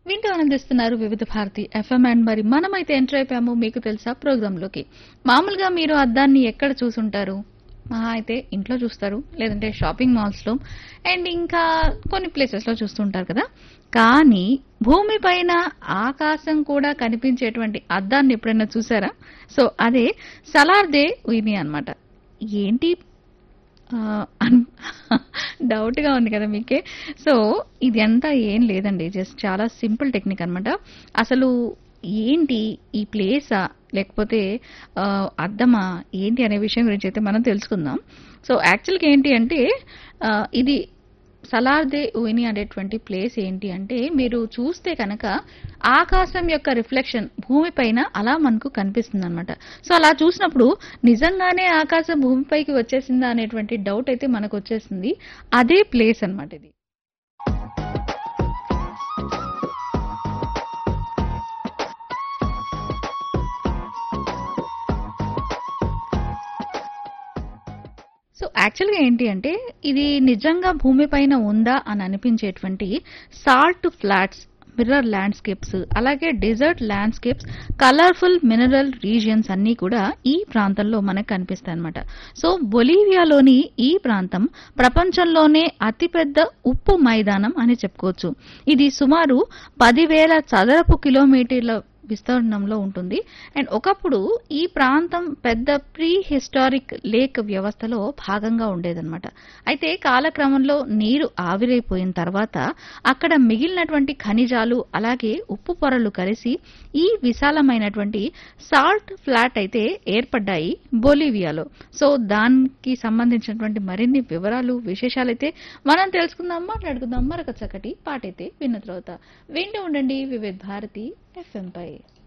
వింటూ ఆనందిస్తున్నారు వివిధ భారతి ఎఫ్ఎం అండ్ మరి మనమైతే ఎంటర్ అయిపోయాము మీకు తెలుసా ప్రోగ్రామ్ లోకి మామూలుగా మీరు అద్దాన్ని ఎక్కడ చూసుంటారు మహా అయితే ఇంట్లో చూస్తారు లేదంటే షాపింగ్ మాల్స్ లో అండ్ ఇంకా కొన్ని ప్లేసెస్ లో చూస్తుంటారు కదా కానీ భూమి పైన ఆకాశం కూడా కనిపించేటువంటి అద్దాన్ని ఎప్పుడైనా చూసారా సో అదే సలార్దే ఉయిని అన్నమాట ఏంటి డౌట్ గా ఉంది కదా మీకే సో ఇది అంతా ఏం లేదండి జస్ట్ చాలా సింపుల్ టెక్నిక్ అన్నమాట అసలు ఏంటి ఈ ప్లేసా లేకపోతే ఆ, అద్దమా ఏంటి అనే విషయం గురించి అయితే మనం తెలుసుకుందాం సో యాక్చువల్గా ఏంటి అంటే ఆ, ఇది సలార్దే ఉయిని అనేటువంటి ప్లేస్ ఏంటి అంటే మీరు చూస్తే కనుక ఆకాశం యొక్క రిఫ్లెక్షన్ భూమిపైన అలా మనకు కనిపిస్తుంది అనమాట సో అలా చూసినప్పుడు నిజంగానే ఆకాశం భూమిపైకి వచ్చేసిందా అనేటువంటి డౌట్ అయితే మనకు వచ్చేసింది అదే ప్లేస్ అన్నమాట ఇది సో యాక్చువల్గా ఏంటి అంటే ఇది నిజంగా భూమిపైన ఉందా అని అనిపించేటువంటి సాల్ట్ ఫ్లాట్స్ మిర్రర్ ల్యాండ్స్కేప్స్ అలాగే desert landscapes colourful mineral regions అన్నీ కూడా ఈ ప్రాంతంలో మనకు కనిపిస్తాయి అనమాట సో బొలీవియాలోని ఈ ప్రాంతం ప్రపంచంలోనే అతిపెద్ద ఉప్పు మైదానం అని చెప్పుకోవచ్చు ఇది సుమారు పదివేల చదరపు కిలోమీటర్ల విస్తీర్ణంలో ఉంటుంది అండ్ ఒకప్పుడు ఈ ప్రాంతం పెద్ద ప్రీ హిస్టారిక్ లేక్ వ్యవస్థలో భాగంగా ఉండేదన్నమాట అయితే కాలక్రమంలో నీరు ఆవిరైపోయిన తర్వాత అక్కడ మిగిలినటువంటి ఖనిజాలు అలాగే ఉప్పు పొరలు కలిసి ఈ విశాలమైనటువంటి సాల్ట్ ఫ్లాట్ అయితే ఏర్పడ్డాయి బొలీవియాలో సో దానికి సంబంధించినటువంటి మరిన్ని వివరాలు విశేషాలైతే మనం తెలుసుకుందాం మాట్లాడుకుందాం మరొక చక్కటి పాటైతే విన్న తర్వాత వింటూ ఉండండి వివిధ భారతి ఎఫ్ఎం పై